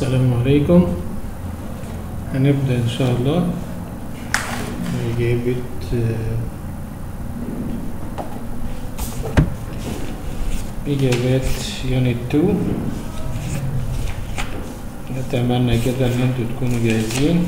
السلام عليكم هنبدأ إن شاء الله إجابة إجابات يونت 2 أتمنى كده إن انتوا تكونوا جاهزين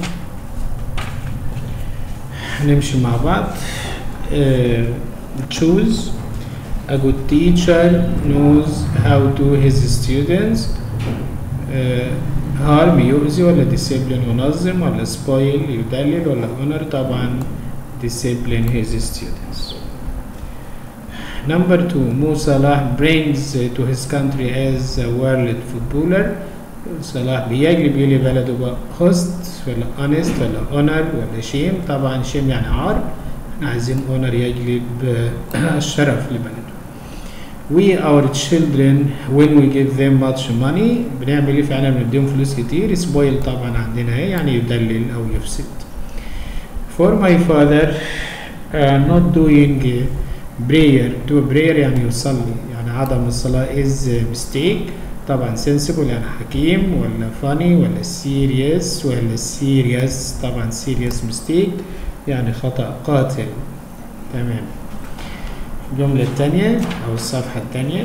هنمشي مع بعض uh, choose a good teacher knows how to his students uh, harm يؤذي ولا discipline ينظم ولا spoil يدلل ولا honor طبعا discipline his students number two Mo Salah brings to his country as a world footballer صلاح بيجلب يلي بلده بقى host ولا honest ولا honor ولا shame طبعا shame يعني عار احنا عايزين honor يجلب الشرف لبلده we our children when we give them much money بنعمل ايه فعلا بنديهم فلوس كتير spoil طبعا عندنا ايه يعني يدلل او يفسد for my father uh, not doing prayer to prayer يعني يصلي يعني عدم الصلاة is mistake طبعا sensible يعني حكيم ولا funny ولا serious ولا serious طبعا serious mistake يعني خطأ قاتل تمام الجملة الثانية أو الصفحة الثانية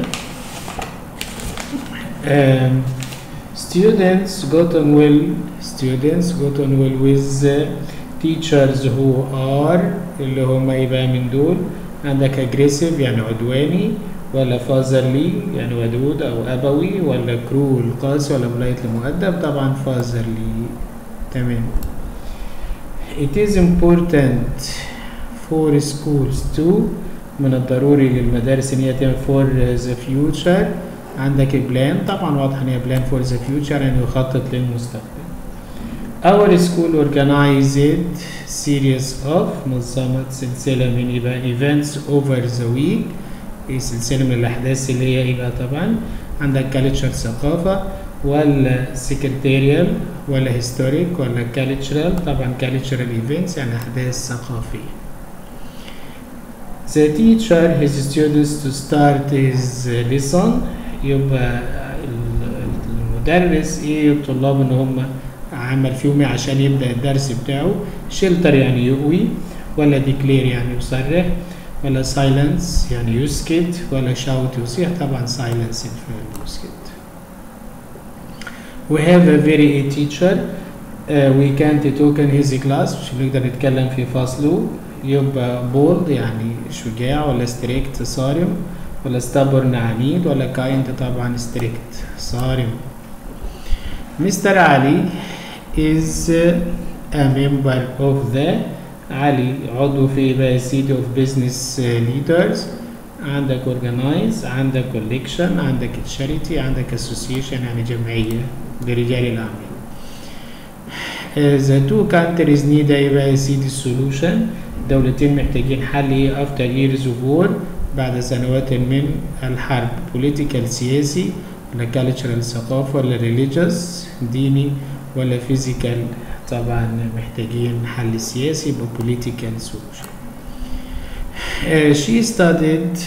um, students got on well students got on well with teachers who are اللي هم ايه بقى من دول عندك aggressive يعني عدواني ولا fatherly يعني ودود أو أبوي ولا cruel قاسي ولا politely مؤدب طبعا fatherly تمام it is important for schools to من الضروري للمدارس ان هي تعمل for the future عندك بلان طبعا واضح ان هي بلان for the future يعني يخطط للمستقبل our school organized series of نظمت سلسلة من يبقى events over the week هي سلسلة من الأحداث اللي هي إيه بقى طبعا عندك culture ثقافة ولا secretarial ولا historic ولا cultural طبعا cultural events يعني أحداث ثقافية The teacher his students to start his lesson يبقى المدرس ايه الطلاب ان هم عمل فيهم عشان يبدأ الدرس بتاعه شيلتر يعني يقوي ولا ديكلير يعني يصرح ولا silence يعني يسكت ولا shout يصيح طبعا silence الفعل يسكت we have a very a teacher uh, we can't talk in his class مش بنقدر نتكلم في فصله يبقى bold يعني شجاع ولا strict صارم ولا stubborn عنيد ولا kind طبعا strict صارم مستر علي is a member of the علي عضو في بقى city of business leaders عندك organize عندك collection عندك charity عندك association يعني جمعية لرجال الأعمال the two countries need a بقى city solution دولتين محتاجين حل ايه after years of war بعد سنوات من الحرب political سياسي ولا cultural ثقافة ولا religious ديني ولا physical طبعا محتاجين حل سياسي يبقى political solution uh, she studied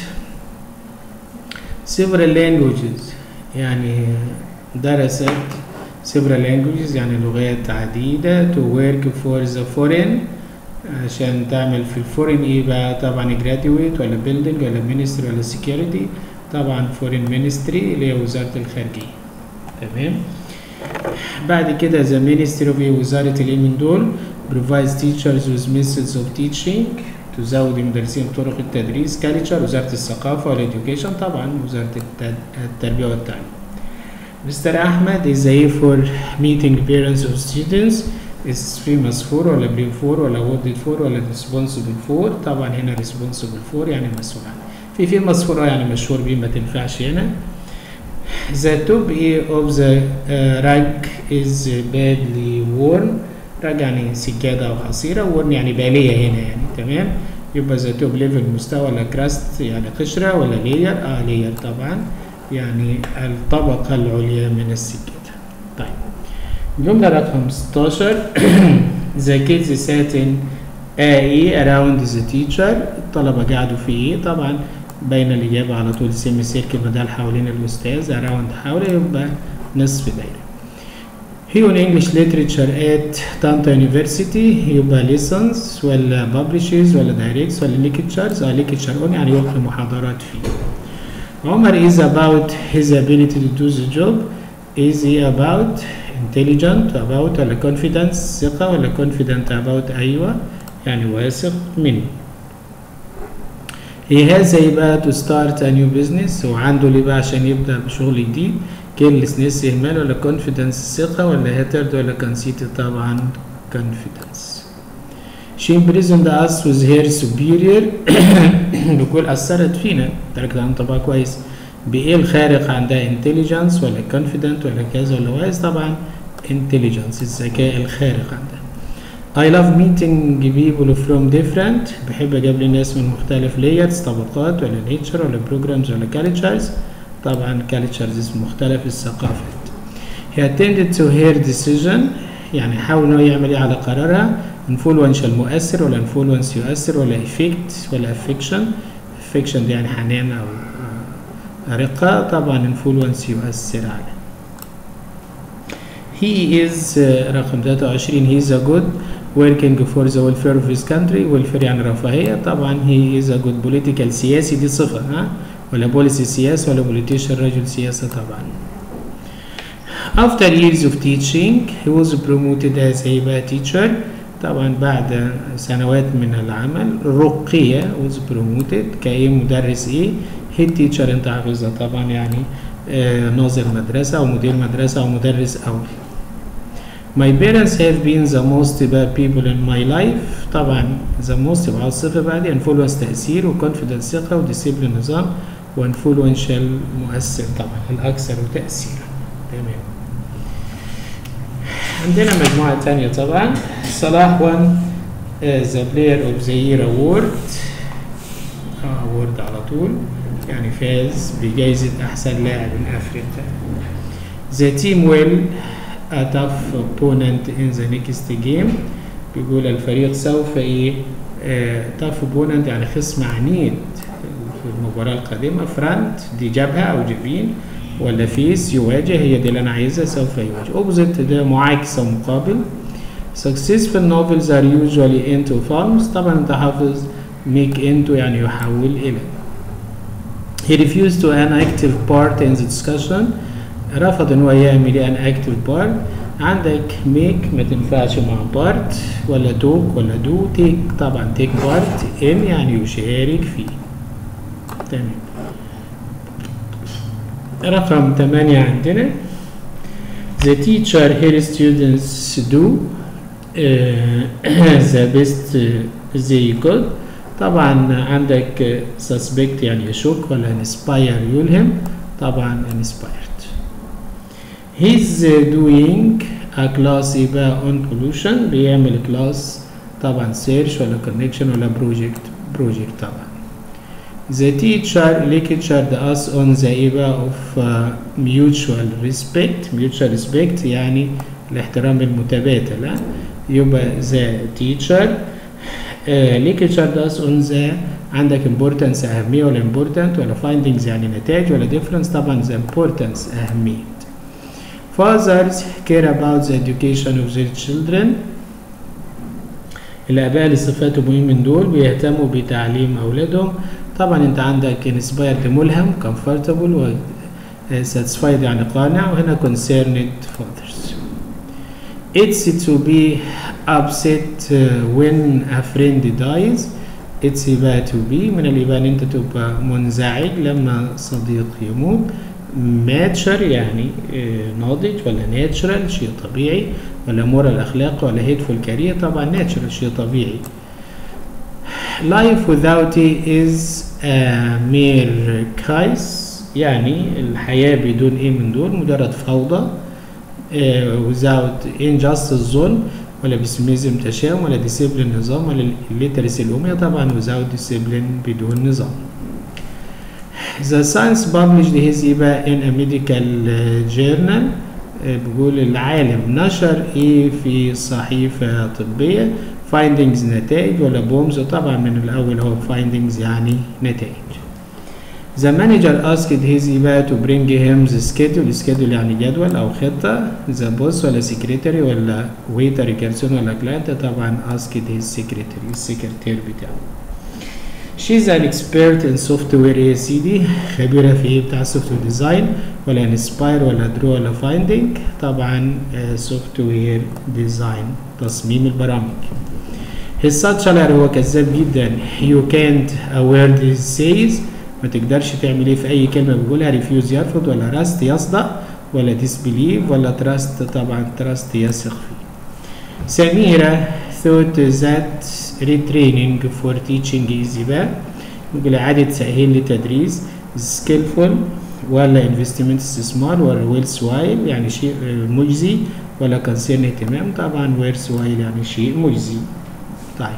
several languages يعني درست several languages يعني لغات عديدة to work for the foreign عشان تعمل في الفورين ايه بقى طبعا جراديويت ولا بيلدينج ولا مينستري ولا سكيورتي طبعا فورين مينستري اللي هي وزارة الخارجية تمام بعد كده ذا مينستري اوف وزارة الايه من دول provides teachers with methods of teaching تزود المدرسين طرق التدريس كالتشر وزارة الثقافة والإديوكيشن طبعا وزارة التربية والتعليم مستر أحمد is a for meeting parents of students is famous for ولا blame for ولا awarded for ولا responsible for طبعا هنا responsible for يعني مسؤول عنه في famous for يعني مشهور بيه ما تنفعش هنا the top of the uh, rug is badly worn rug يعني سجادة أو حصيرة worn يعني بالية هنا يعني تمام يبقى the top level مستوى ولا crust يعني قشرة ولا layer اه layer طبعا يعني الطبقة العليا من السجادة طيب جملة رقم 16 The kids sat in A around the teacher الطلبة قعدوا في إيه طبعا بين الإجابة على طول سيمي سيركل بدل حوالين الأستاذ around حوله يبقى نصف دايرة he on English literature at Tanta University يبقى lessons ولا publishes ولا directs ولا lectures اه lecture on يعني يلقي محاضرات فيه عمر is about his ability to do the job is he about intelligent about ولا confidence ثقة ولا confident about أيوة يعني واثق منه he has a بقى to start a new business هو عنده ليه بقى عشان يبدأ بشغل جديد carelessness إهمال ولا confidence ثقة ولا hatred ولا conceited طبعا confidence she imprisoned us with her superior بيقول أثرت فينا درجة عن طبعا كويس بإيه الخارق عندها intelligence ولا confident ولا كذا ولا وايز طبعا intelligence الذكاء الخارق عندها I love meeting people from different بحب أجيب لي ناس من مختلف layers طبقات ولا nature ولا programs ولا cultures طبعا cultures اسم مختلف الثقافات he attended to her decision يعني حاول انه يعمل ايه على قرارها influential مؤثر ولا influence يؤثر ولا effect ولا affection affection دي يعني حنان او رقة طبعا influence يؤثر عليه he is uh, رقم 23 he is a good working for the welfare of his country welfare يعني رفاهية طبعا he is a good political سياسي دي صفة ها ولا بوليسي سياسي ولا politician رجل سياسة طبعا after years of teaching he was promoted as a teacher طبعا بعد سنوات من العمل رقي was promoted كأي مدرس ايه head teacher انت حافظها طبعا يعني آه ناظر مدرسة أو مدير مدرسة أو مدرس أول My parents have been the most bad people in my life طبعا the most بعد الصفة بعد influence تأثير وconfidence ثقة ودiscipline نظام وinfluential مؤثر طبعا الأكثر تأثيرا تمام عندنا مجموعة تانية طبعا صلاح won uh, the player of the year award award على طول يعني فاز بجائزة أحسن لاعب من أفريقيا The team will a tough opponent in the next game بيقول الفريق سوف ايه uh, tough opponent يعني خصم عنيد في المباراة القادمة فرونت دي جبهة أو جبين ولا فيس يواجه هي دي اللي أنا عايزها سوف يواجه opposite ده معاكس أو مقابل successful novels are usually into forms طبعا أنت حافظ make into يعني يحول إلى he refused to an active part in the discussion رفض ان هو يعمل ان active part عندك make ما تنفعش مع part ولا توك ولا دو تيك طبعا تيك part ان يعني يشارك فيه تمام رقم 8 عندنا the teacher her students do uh, the best they could طبعا عندك suspect يعني يشك ولا inspire يلهم طبعا inspired he's doing a class يبقى on pollution بيعمل class طبعا search ولا connection ولا project project طبعا the teacher lectured us on the إبا of uh, mutual respect mutual respect يعني الاحترام المتبادل يبقى the teacher lectured us on the عندك importance أهمية ولا important ولا findings يعني نتائج ولا difference طبعا the importance أهمية fathers care about the education of their children الآباء اللي صفاتهم مهم من دول بيهتموا بتعليم أولادهم طبعا أنت عندك inspired ملهم comfortable و satisfied يعني قانع وهنا concerned fathers it's to be upset when a friend dies it's يبقى to be من اللي يبقى انت تبقى منزعج لما صديق يموت ماتشر يعني ناضج ولا ناتشرال شيء طبيعي ولا مورال اخلاق ولا هيتفول كارير طبعا ناتشرال شيء طبيعي life without it is a mere chaos يعني الحياة بدون ايه من دول مجرد فوضى uh, without injustice ظلم ولا بسميزم تشاؤم ولا ديسيبلين نظام ولا الليترسي الأمية طبعا without discipline بدون نظام The science published his يبقى in a medical journal بيقول العالم نشر ايه في صحيفة طبية findings نتائج ولا بومز طبعا من الأول هو findings يعني نتائج The manager asked his إبا to bring him the schedule schedule يعني جدول أو خطة the boss ولا secretary ولا waiter كرسون ولا client طبعا asked his secretary السكرتير بتاعه She's an expert in software يا سيدي خبيرة في ايه بتاع software design ولا inspire ولا draw ولا finding طبعا uh, software design تصميم البرامج His son شلر هو كذاب جدا you can't a word says ما تقدرش تعمل ايه في اي كلمه بيقولها ريفيوز يرفض ولا راست يصدق ولا disbelieve ولا تراست طبعا تراست يثق فيه سميرة thought that retraining for teaching is بقى يقول إعادة تأهيل لتدريس skillful ولا investment استثمار ولا worthwhile يعني شيء مجزي ولا concern اهتمام طبعا worthwhile يعني شيء مجزي طيب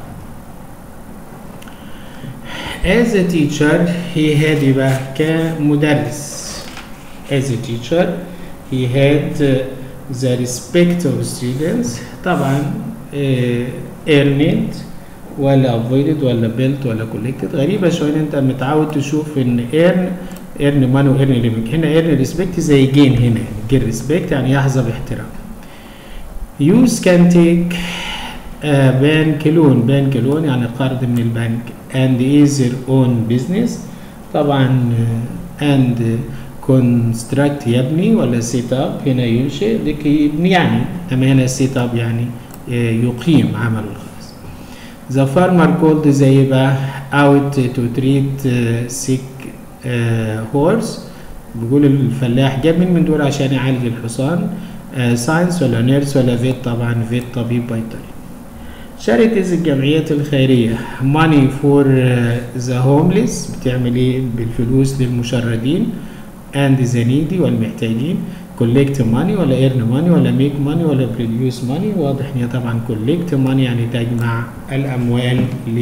as a teacher he had يبقى كمدرس as a teacher he had uh, the respect of students طبعا uh, earned ولا avoided ولا built ولا collected غريبة شوية انت متعود تشوف ان earn earn money و earn living هنا earn respect زي gain هنا gain respect يعني يحظى باحترام use can take آه بنك لون بنك لون يعني قرض من البنك and is their own business طبعا آه and construct يبني ولا set up هنا ينشئ ديك يبني يعني أما هنا set up يعني آه يقيم عمله الخاص the farmer called زي بقى out to treat sick horse بيقول الفلاح جاب من من دول عشان يعالج الحصان ساينس ولا نيرس ولا فيت طبعا فيت طبيب بيطري شاريتيز الجمعيات الخيرية money for the homeless بتعمل ايه بالفلوس للمشردين and the needy والمحتاجين collect money ولا earn money ولا make money ولا produce money واضح ان هي طبعا collect money يعني تجمع الاموال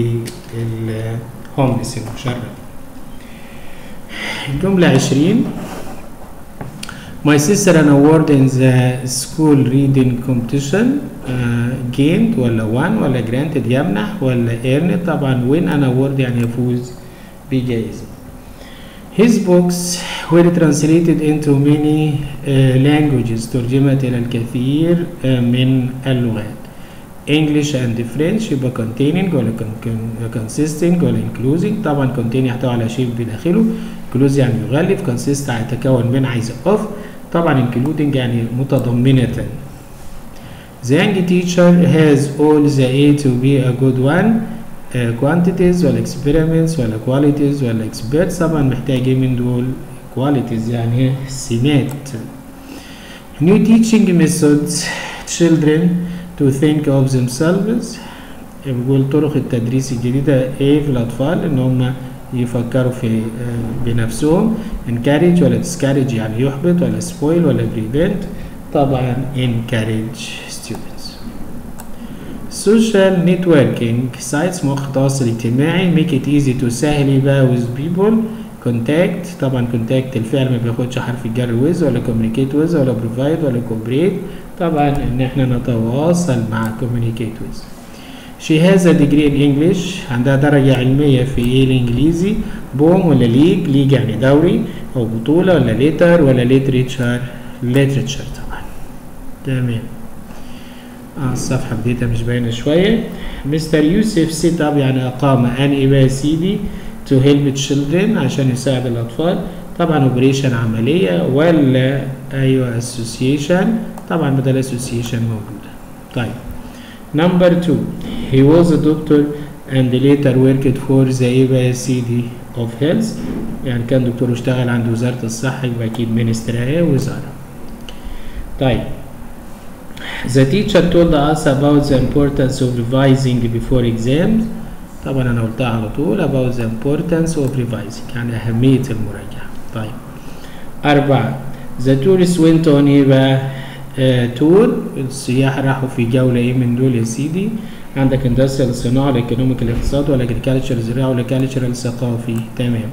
للهوملس المشرد الجملة عشرين My sister an award in the school reading competition uh, gained ولا won ولا granted يمنح ولا earned طبعا win an award يعني يفوز بجائزة His books were translated into many uh, languages ترجمت إلى الكثير uh, من اللغات English and French يبقى containing ولا consisting ولا including طبعا contain يحتوي على شيء بداخله include يعني يغلف consist يتكون من عايزة of طبعا including يعني متضمنة The young teacher has all the A to be a good one uh, quantities ولا experiments ولا qualities ولا experts طبعا محتاجين من دول qualities يعني سمات New teaching methods children to think of themselves بيقول طرق التدريس الجديدة ايه في الأطفال إن هم يفكروا في بنفسهم encourage ولا discourage يعني يحبط ولا spoil ولا prevent طبعا encourage students social networking sites مواقع التواصل الاجتماعي make it easy to سهل يبقى with people contact طبعا contact الفعل ما بياخدش حرف الجر with ولا communicate with ولا provide ولا cooperate طبعا ان احنا نتواصل مع communicate with She has a degree in English عندها درجة علمية في ايه الانجليزي بوم ولا ليج ليج يعني دوري او بطولة ولا ليتر ولا ليتريتشر ليتريتشر طبعا تمام اه الصفحة بديتها مش باينة شوية مستر يوسف سيت اب يعني اقام ان ايه سيدي to help children عشان يساعد الاطفال طبعا اوبريشن عملية ولا ايوه اسوسيشن طبعا بدل اسوسيشن موجودة طيب Number two, he was a doctor and later worked for the ABCD of Health يعني كان دكتور اشتغل عند وزارة الصحة يبقى أكيد ministry هي وزارة. طيب The teacher told us about the importance of revising before exams طبعا أنا قلتها على طول about the importance of revising يعني أهمية المراجعة. طيب أربعة The tourists went on إيه بقى؟ تور السياح راحوا في جولة ايه من دول يا سيدي عندك اندستريال صناعة ولا ايكونوميك الاقتصاد ولا اجريكالتشر زراعة ولا كالتشرال ثقافي تمام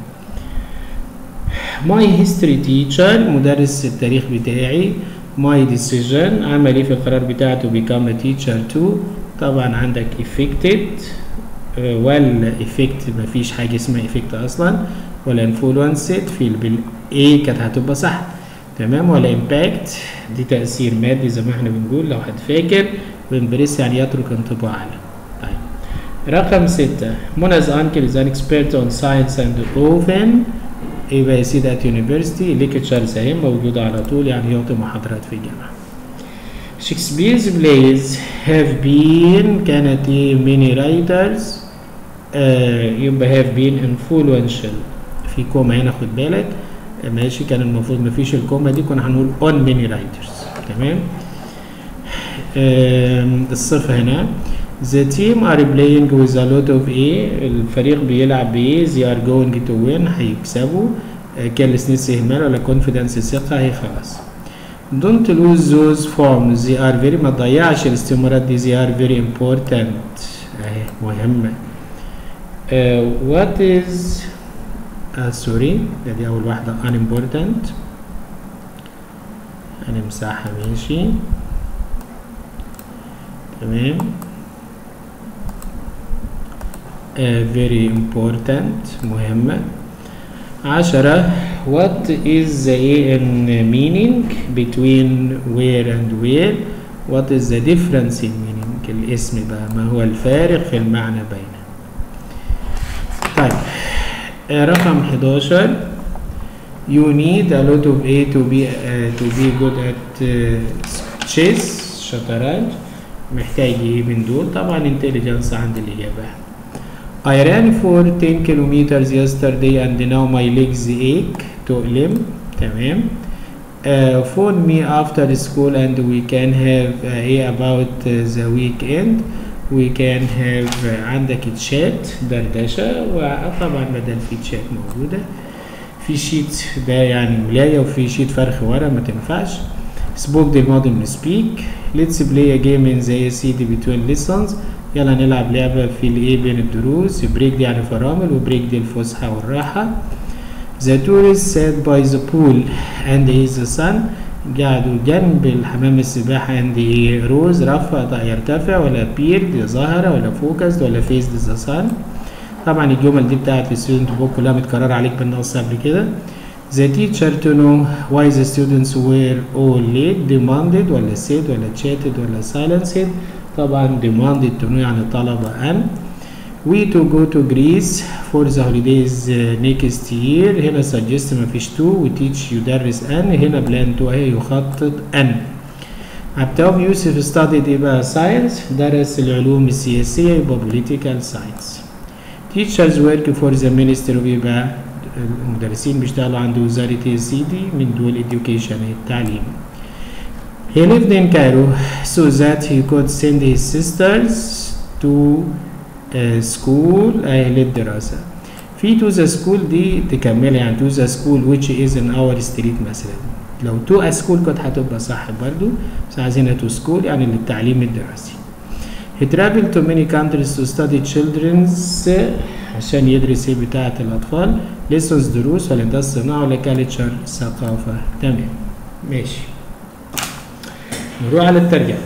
ماي هيستوري تيتشر مدرس التاريخ بتاعي ماي ديسيجن عمل ايه في القرار بتاعته become a teacher too طبعا عندك affected ولا افكت مفيش حاجه اسمها افكت اصلا ولا انفلونسد في بالاي كانت هتبقى صح تمام ولا امباكت دي تاثير مادي زي ما احنا بنقول لو حد فاكر وامبريس يعني يترك انطباع على طيب رقم ستة منا's uncle is an expert on science and often يبقى يا سيدي at university lectures اهي موجودة على طول يعني يعطي محاضرات في الجامعة Shakespeare's plays have been كانت ايه many writers آه يبقى have been influential في كوما هنا خد بالك ماشي كان المفروض مفيش الكوما دي كنا هنقول on many writers تمام آه الصفة هنا The team are playing with a lot of A الفريق بيلعب ب A they are going to win هيكسبوا carelessness إهمال ولا confidence ثقة هي خلاص don't lose those forms they are very ما تضيعش الاستمارات دي they are very important اهي مهمة uh, what is uh, sorry دي أول واحدة unimportant هنمسحها ماشي تمام uh, very important مهمة عشرة what is the in meaning between where and where what is the difference in meaning الاسم بقى ما هو الفارق في المعنى بينه طيب uh, رقم 11 you need a lot of A to be uh, to be good at uh, chess شطرنج محتاج ايه من دول طبعا intelligence عند الإجابة I ran for 10 kilometers yesterday and now my legs ache تؤلم تمام uh, phone me after school and we can have uh, a about uh, the weekend we can have uh, عندك تشات دردشة وطبعا بدل في تشات موجودة في شيت ده يعني ملاية وفي شيت فرخ ورا ما تنفعش سبوك دي الماضي من سبيك let's play a game in the ACD between lessons يلا نلعب لعبة في الايه بين الدروس بريك دي يعني فرامل وبريك دي الفسحة والراحة The tourists sat by the pool and his son قعدوا جنب الحمام السباحة and he rose رفع يرتفع ولا appeared ظهر ولا focused ولا faced the sun طبعا الجمل دي بتاعت في student book كلها متكررة عليك بالنص قبل كده The teacher to know why the students were all late demanded ولا said ولا chatted ولا silenced طبعا demanded to know يعني طلب أن we to go to Greece for the holidays next year هنا suggest ما فيش to و teach يدرس أن هنا plan to هي يخطط أن عبد يوسف studied ايه بقى science درس العلوم السياسية يبقى political science teachers work for the ministry of ايه بقى المدرسين بيشتغلوا عند وزارة السيدي من دول education التعليم He lived in Cairo so that he could send his sisters to uh, school uh, للدراسة. في to the school دي تكمل يعني to the school which is in our street مثلا. لو to a school كنت هتبقى صح برضو بس عايزينها to school يعني للتعليم الدراسي. He traveled to many countries to study children's عشان يدرس ايه بتاعة الأطفال lessons دروس ولا ده الصناعة ولا culture ثقافة تمام ماشي. نروح على الترجمة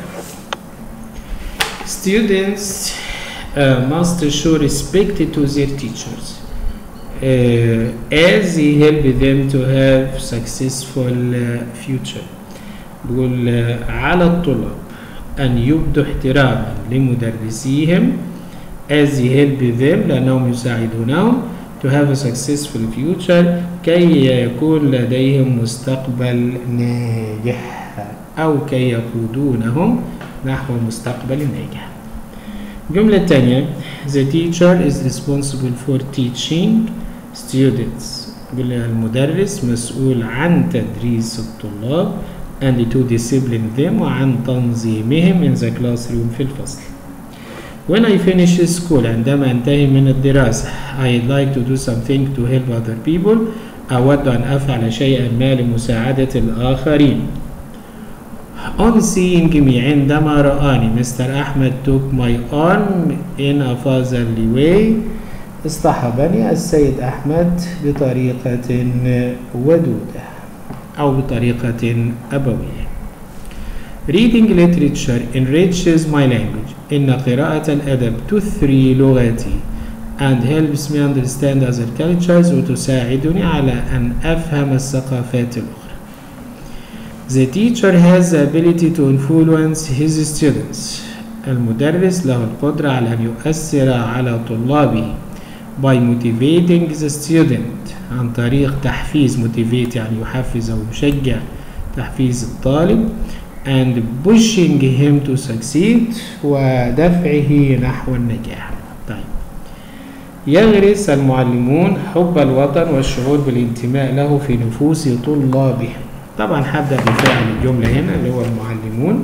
students uh, must show respect to their teachers uh, as they help them to have successful uh, future بيقول uh, على الطلاب أن يبدوا احتراما لمدرسيهم as they help them لأنهم يساعدونهم to have a successful future كي يكون لديهم مستقبل ناجح أو كي يقودونهم نحو مستقبل ناجح الجملة الثانية The teacher is responsible for teaching students المدرس مسؤول عن تدريس الطلاب and to discipline them وعن تنظيمهم in the classroom في الفصل When I finish school عندما أنتهي من الدراسة I'd like to do something to help other people أود أن أفعل شيئا ما لمساعدة الآخرين On seeing me عندما رآني مستر أحمد took my arm in a fatherly way اصطحبني السيد أحمد بطريقة ودودة أو بطريقة أبوية Reading literature enriches my language إن قراءة الأدب تثري لغتي and helps me understand other cultures وتساعدني على أن أفهم الثقافات الأخرى. The teacher has the ability to influence his students. المدرس له القدرة على أن يؤثر على طلابه by motivating the student عن طريق تحفيز motivate يعني يحفز أو يشجع تحفيز الطالب and pushing him to succeed ودفعه نحو النجاح طيب يغرس المعلمون حب الوطن والشعور بالانتماء له في نفوس طلابهم طبعا هبدأ بفعل الجملة هنا اللي هو المعلمون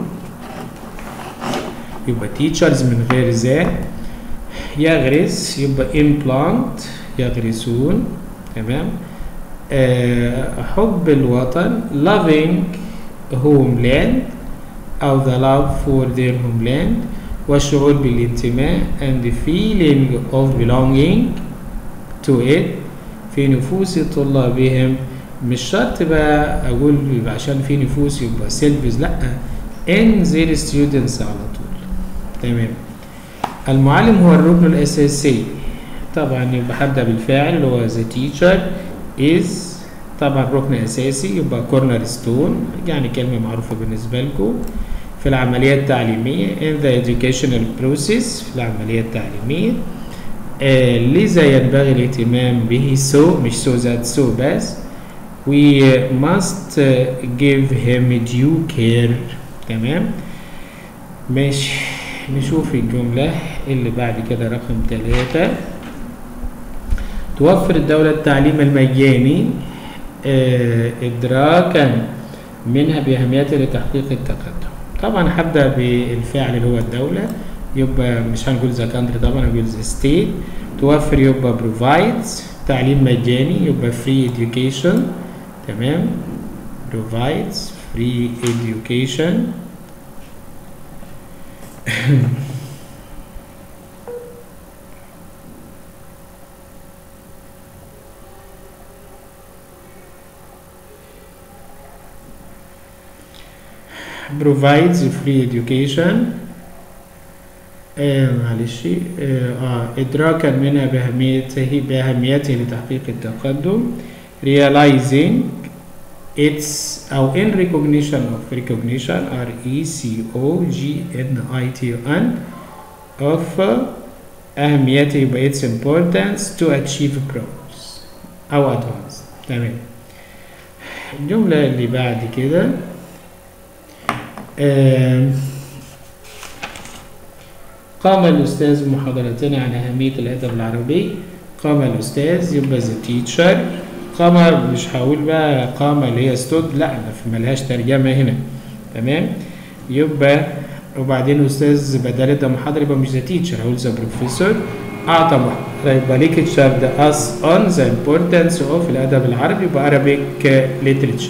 يبقى teachers من غير ذا يغرس يبقى implant يغرسون تمام أه حب الوطن loving homeland أو the love for their homeland والشعور بالانتماء and the feeling of belonging to it في نفوس طلابهم مش شرط بقى أقول عشان في نفوس يبقى سيلفز لأ in their students على طول تمام المعلم هو الركن الأساسي طبعا يبقى هبدأ بالفاعل اللي هو the teacher is طبعا ركن أساسي يبقى كورنر ستون يعني كلمة معروفة بالنسبة لكم في العملية التعليمية in the educational process في العملية التعليمية آه لذا ينبغي الاهتمام به so مش so that so بس we must give him due care تمام ماشي نشوف الجملة اللي بعد كده رقم ثلاثة توفر الدولة التعليم المجاني آه إدراكا منها بأهميته لتحقيق التقدم طبعا هبدأ بالفعل اللي هو الدولة يبقى مش هنقول ذا كانتري طبعا هنقول ذا ستيت توفر يبقى provides تعليم مجاني يبقى free education تمام provides free education provides free education آه معلش آه, آه إدراكا منها بأهميته بأهميته لتحقيق التقدم realizing its أو in recognition of recognition R E C O G N I T N of أهميته يبقى its importance to achieve progress أو advance تمام الجملة اللي بعد كده آه قام الأستاذ بمحاضرتنا عن أهمية الأدب العربي قام الأستاذ يبقى the teacher قام مش هقول بقى قام اللي هي ستود لا ما ملهاش ترجمة هنا تمام يبقى وبعدين أستاذ بدل ده محاضرة يبقى مش the teacher هقول the professor أعطى محاضرة يبقى lectured us on the importance of الأدب العربي يبقى Arabic literature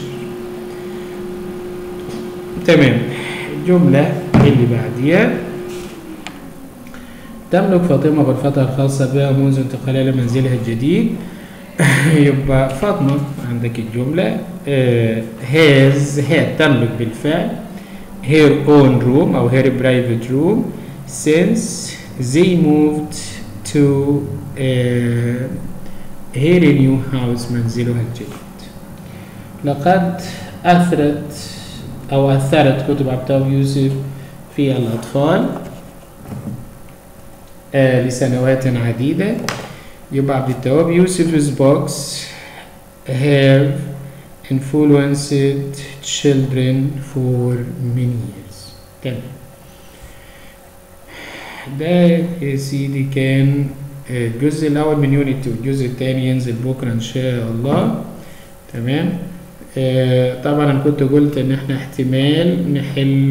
تمام الجملة اللي بعديها تملك فاطمة غرفتها الخاصة بها منذ انتقالها لمنزلها الجديد يبقى فاطمة عندك الجملة هاز هاد تملك بالفعل her own room أو her private room since they moved to uh, her new house منزلها الجديد لقد أثرت أو أثرت كتب عبد التواب يوسف في الأطفال آه لسنوات عديدة يبقى عبد التواب يوسف's books have influenced children for many years تمام ده يا سيدي كان الجزء الأول من يونت والجزء الثاني ينزل بكرة إن شاء الله تمام آه طبعا أنا كنت قلت إن إحنا احتمال نحل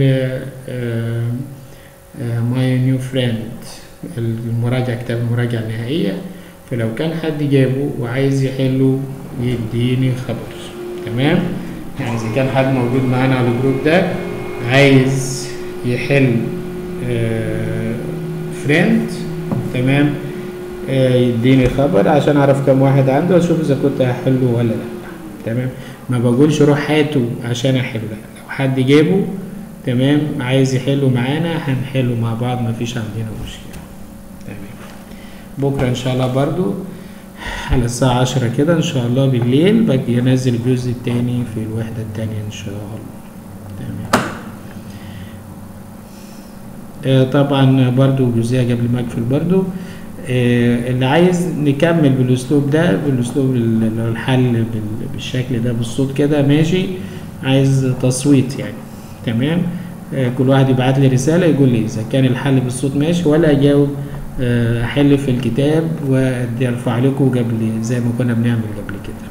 ماي نيو فريند المراجعة كتاب المراجعة النهائية فلو كان حد جابه وعايز يحله يديني خبر تمام يعني إذا كان حد موجود معانا على الجروب ده عايز يحل آه فريند تمام آه يديني خبر عشان اعرف كم واحد عنده واشوف اذا كنت هحله ولا لا تمام ما بقولش روح هاته عشان احله لا لو حد جابه تمام عايز يحلوا معانا هنحلوا مع بعض مفيش عندنا مشكلة تمام بكرة ان شاء الله برضو على الساعة عشرة كده ان شاء الله بالليل باجي انزل الجزء التاني في الوحدة التانية ان شاء الله تمام آه، طبعا برضو جزئية قبل ما اقفل برضو آه، اللي عايز نكمل بالاسلوب ده بالاسلوب ال- ال- الحل بال- بالشكل ده بالصوت كده ماشي عايز تصويت يعني تمام آه، كل واحد يبعت لي رسالة يقول لي اذا كان الحل بالصوت ماشي ولا اجاوب آه، احل في الكتاب وارفع لكم قبل زي ما كنا بنعمل قبل كده